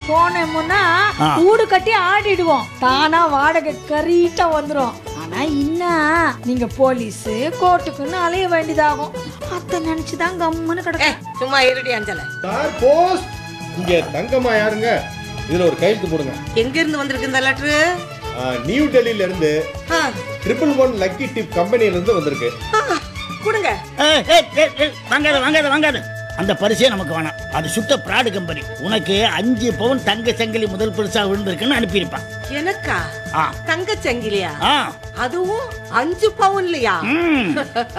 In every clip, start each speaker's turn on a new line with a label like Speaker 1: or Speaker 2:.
Speaker 1: போனோம்னா
Speaker 2: ஆ.
Speaker 1: ஊடு கட்டி ஆடிடுவோம் தானா வாடகை கரீட்டா வந்துரும் ஆனா இன்னும் நீங்க போலீஸ் கோர்ட்டுக்குன்னு அலைய வேண்டியதாகும் அத்தை நினைச்சுதான் கம்முன்னு
Speaker 3: ஏ
Speaker 1: கிடக்கும்
Speaker 3: சும்மா இருடி அஞ்சல
Speaker 4: சார் போஸ்ட் இங்க தங்கம்மா யாருங்க இதுல ஒரு கையெழுத்து போடுங்க
Speaker 3: எங்க இருந்து வந்திருக்கு இந்த லெட்ரு
Speaker 4: ஆ, நியூ டெல்லியில இருந்து ட்ரிபிள் ஒன் லக்கி டிப் கம்பெனில இருந்து வந்திருக்கு
Speaker 3: கொடுங்க
Speaker 2: ஏய், ஏய், ஏய், ஏய், வாங்காத வாங்காத வாங்காத அந்த பரிசே நமக்கு வேணாம் அது சுத்த பிராடு கம்பெனி உனக்கு அஞ்சு பவுன் தங்க சங்கிலி முதல் பரிசா விழுந்திருக்குன்னு அனுப்பியிருப்பான்
Speaker 3: எனக்கா
Speaker 2: ஆ
Speaker 3: தங்க சங்கிலியா
Speaker 2: ஆ
Speaker 3: அதுவும் அஞ்சு பவுன்லயா
Speaker 2: ம்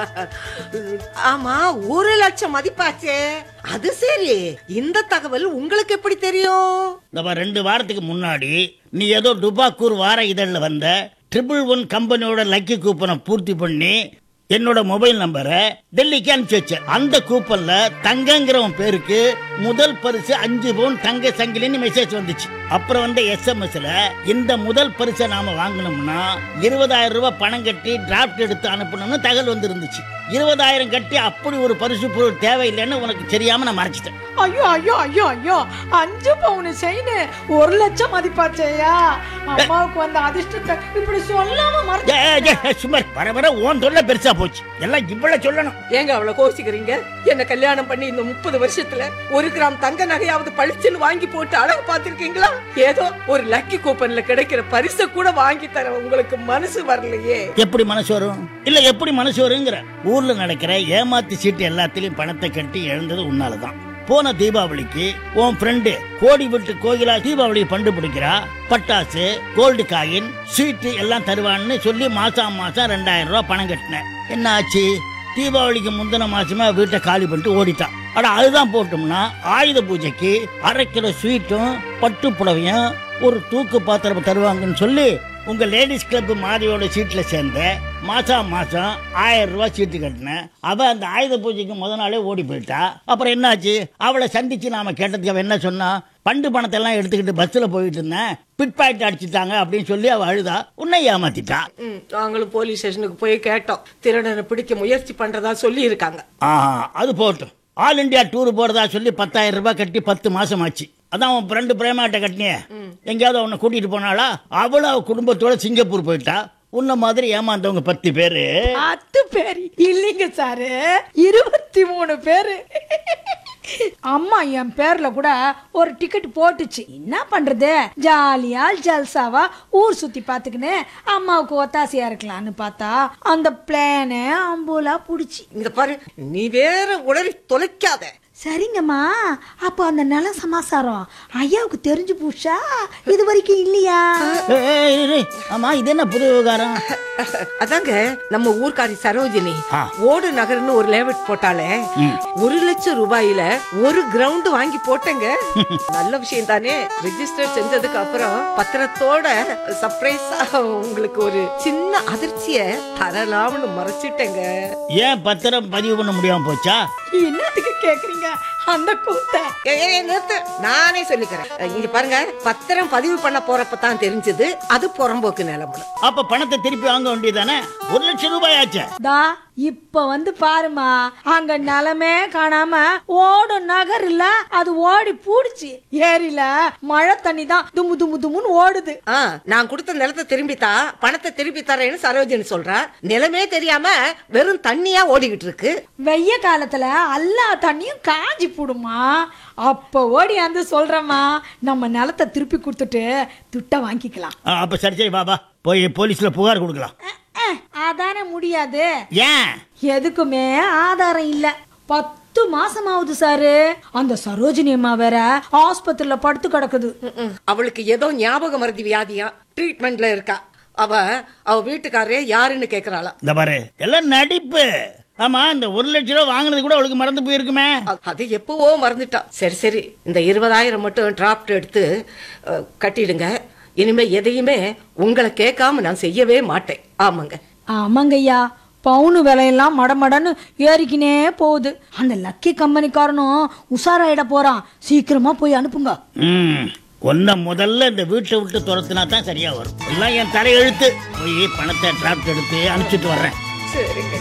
Speaker 3: ஆமா ஒரு லட்சம் மதிப்பாச்சே அது சரி இந்த தகவல் உங்களுக்கு எப்படி தெரியும்
Speaker 2: இந்த பாரு, ரெண்டு வாரத்துக்கு முன்னாடி நீ ஏதோ டுபாக்கூர் வார இதழில் வந்த ட்ரிபிள் ஒன் கம்பெனியோட லக்கி கூப்பனை பூர்த்தி பண்ணி என்னோட மொபைல் நம்பரை டெல்லிக்கு அனுப்பிச்சு வச்சேன் அந்த கூப்பன்ல தங்கங்கிறவன் பேருக்கு முதல் பரிசு அஞ்சு பவுன் தங்க சங்கிலின்னு மெசேஜ் வந்துச்சு அப்புறம் வந்த எஸ்எம்எஸ்ல இந்த முதல் பரிசை நாம வாங்கினோம்னா இருபதாயிரம் ரூபாய் பணம் கட்டி டிராஃப்ட் எடுத்து அனுப்பணும்னு தகவல் வந்து இருந்துச்சு இருபதாயிரம் கட்டி அப்படி ஒரு பரிசு பொருள் தேவையில்லைன்னு உனக்கு தெரியாம நான் மறைச்சிட்டேன்
Speaker 1: ஐயோ ஐயோ ஐயோ ஐயோ அஞ்சு பவுன் செயின் ஒரு லட்சம் மதிப்பாச்சேயா அம்மாவுக்கு வந்த அதிர்ஷ்டத்தை இப்படி சொல்லாம மறைச்சு
Speaker 2: ஏய், ஏய், ஏய், சும்மா இரு. வர வர உன் தொல்லை பெருசா போச்சு எல்லாம் இவ்வளவு சொல்லணும்
Speaker 3: ஏங்க அவ்வளவு கோசிக்கிறீங்க என்ன கல்யாணம் பண்ணி இந்த முப்பது வருஷத்துல ஒரு கிராம் தங்க நகையாவது பளிச்சுன்னு வாங்கி போட்டு அழகு பார்த்திருக்கீங்களா ஏதோ ஒரு லக்கி கூப்பன்ல கிடைக்கிற பரிசை கூட வாங்கி தர உங்களுக்கு மனசு வரலையே
Speaker 2: எப்படி மனசு வரும் இல்ல எப்படி மனசு வருங்கிற ஊர்ல நடக்கிற ஏமாத்தி சீட்டு எல்லாத்திலயும் பணத்தை கட்டி எழுந்தது உன்னாலதான் போன தீபாவளிக்கு உன் ஃப்ரெண்டு கோடி விட்டு கோகிலா தீபாவளி பண்டு பிடிக்கிறா பட்டாசு கோல்டு காயின் ஸ்வீட்டு எல்லாம் தருவான்னு சொல்லி மாசம் மாசம் ரெண்டாயிரம் ரூபாய் பணம் கட்டினேன் என்ன ஆச்சு தீபாவளிக்கு முந்தின மாசமா வீட்டை காலி பண்ணிட்டு ஓடிட்டான் அட அதுதான் போட்டோம்னா ஆயுத பூஜைக்கு அரை கிலோ ஸ்வீட்டும் பட்டு புடவையும் ஒரு தூக்கு பாத்திரம் தருவாங்கன்னு சொல்லி உங்க லேடிஸ் கிளப் மாதிரியோட சீட்ல சேர்ந்த மாசம் மாசம் ஆயிரம் ரூபாய் சீட்டு கட்டினேன் அவ அந்த ஆயுத பூஜைக்கு முத நாளே ஓடி போயிட்டா அப்புறம் என்னாச்சு அவளை சந்திச்சு நாம கேட்டதுக்கு அவ என்ன சொன்னா பண்டு பணத்தை எல்லாம் எடுத்துக்கிட்டு பஸ்ல போயிட்டு இருந்தேன் பிட் பாக்கெட் அடிச்சுட்டாங்க அப்படின்னு சொல்லி அவ அழுதா உன்னை ஏமாத்திட்டா
Speaker 3: ம், நாங்களும் போலீஸ் ஸ்டேஷனுக்கு போய் கேட்டோம் திருடனை பிடிக்க முயற்சி பண்றதா சொல்லி இருக்காங்க
Speaker 2: ஆஹா அது போட்டும் ஆல் இந்தியா டூர் போறதா சொல்லி பத்தாயிரம் ரூபாய் கட்டி பத்து மாசம் ஆச்சு அதான் உன் ஃப்ரெண்டு பிரேமாட்ட கட்டினிய எங்கேயாவது உன்னை கூட்டிட்டு போனாளா அவளும் அவ குடும்பத்தோட சிங்கப்பூர் போயிட்டா உன்ன மாதிரி ஏமாந்தவங்க பத்து பேரு
Speaker 1: பத்து பேர் இல்லைங்க சாரு இருபத்தி மூணு பேரு அம்மா என் பேர்ல கூட ஒரு டிக்கெட் போட்டுச்சு என்ன பண்றது ஜாலியா ஜல்சாவா ஊர் சுத்தி பாத்துக்கின்னு அம்மாவுக்கு ஒத்தாசையா இருக்கலாம்னு பார்த்தா அந்த பிளேனே அம்புலா புடிச்சு
Speaker 3: இங்க பாரு நீ வேற உளறி தொலைக்காத
Speaker 1: சரிங்கம்மா அப்போ அந்த நில சமாசாரம் ஐயாவுக்கு தெரிஞ்சு பூஷா இது வரைக்கும் இல்லையா
Speaker 2: ஏய், ஏய், இரு. ஆமா இது என்ன புது விவகாரம்
Speaker 3: அதாங்க நம்ம ஊர்க்காரி சரோஜினி
Speaker 2: ஆ.
Speaker 3: ஓடு நகர்னு ஒரு லேவட் போட்டாலே ஒரு லட்சம் ரூபாயில ஒரு கிரவுண்ட் வாங்கி போட்டேங்க நல்ல விஷயம் தானே ரெஜிஸ்டர் செஞ்சதுக்கு அப்புறம் பத்திரத்தோட சர்ப்ரைஸா உங்களுக்கு ஒரு சின்ன அதிர்ச்சிய தரலாம்னு மறைச்சிட்டேங்க
Speaker 2: ஏன் பத்திரம் பதிவு பண்ண முடியாம போச்சா
Speaker 1: என்னத்துக்கு கேக்குறீங்க அந்த கூத்த
Speaker 3: ஏய், ஏய், ஏய், நிறுத்து நானே சொல்லிக்கிறேன் இங்க பாருங்க பத்திரம் பதிவு பண்ண போறப்ப தான் தெரிஞ்சது அது புறம்போக்கு நிலமனு
Speaker 2: அப்ப பணத்தை திருப்பி வாங்க வேண்டியதானே ஒரு லட்சம் ரூபாய் ஆச்சே
Speaker 1: தா இப்ப வந்து பாருமா அங்க நிலமே காணாம ஓடும் நகர் இல்ல அது ஓடி பூடிச்சு ஏரியில மழை தண்ணி தான் துமு துமு துமுன்னு ஓடுது
Speaker 3: ஆ, நான் கொடுத்த நிலத்தை திரும்பி தா பணத்தை திருப்பி தரேன்னு சரோஜினி சொல்றா நிலமே தெரியாம வெறும் தண்ணியா ஓடிக்கிட்டு இருக்கு
Speaker 1: வெய்ய காலத்துல எல்லா தண்ணியும் காஞ்சி போடுமா அப்ப ஓடி வந்து சொல்றேம்மா நம்ம நிலத்தை திருப்பி கொடுத்துட்டு துட்டை வாங்கிக்கலாம்
Speaker 2: ஆ, அப்ப சரி சரி பாபா போய் போலீஸ்ல புகார் கொடுக்கலாம்
Speaker 1: அஹ், அஹ், அதானே முடியாது
Speaker 2: ஏன்
Speaker 1: எதுக்குமே ஆதாரம் இல்ல பத்து மாசம் ஆகுது சாரு அந்த சரோஜினி அம்மா வேற ஆஸ்பத்திரியில படுத்து கிடக்குது
Speaker 3: ம்ம். அவளுக்கு ஏதோ ஞாபக மறதி வியாதியா ட்ரீட்மெண்ட்ல இருக்கா அவ அவ வீட்டுக்காரே யாருன்னு கேக்குறாளா
Speaker 2: இந்த பாரு எல்லாம் நடிப்பு ஆமா இந்த ஒரு லட்சம் ரூபாய் வாங்கினது கூட அவளுக்கு மறந்து போயிருக்குமே
Speaker 3: அ- அது எப்பவோ மறந்துட்டா சரி சரி இந்த இருபதாயிரம் மட்டும் டிராப்ட் எடுத்து அ, கட்டிடுங்க இனிமே எதையுமே உங்களை கேட்காம நான் செய்யவே மாட்டேன் ஆமாங்க
Speaker 1: ஆமாங்கய்யா பவுனு விலையெல்லாம் மடமடன்னு ஏறிக்கினே போகுது அந்த லக்கி கம்பெனிக்காரனும் உஷாராயிட போறான் சீக்கிரமா போய் அனுப்புங்க
Speaker 2: ம் ஒன்ன முதல்ல இந்த வீட்டை விட்டு துரத்துனா தான் சரியா வரும் எல்லாம் என் தலையெழுத்து போய் பணத்தை டிராப்ட் எடுத்து அனுப்பிச்சிட்டு வர்றேன்
Speaker 3: சரிங்க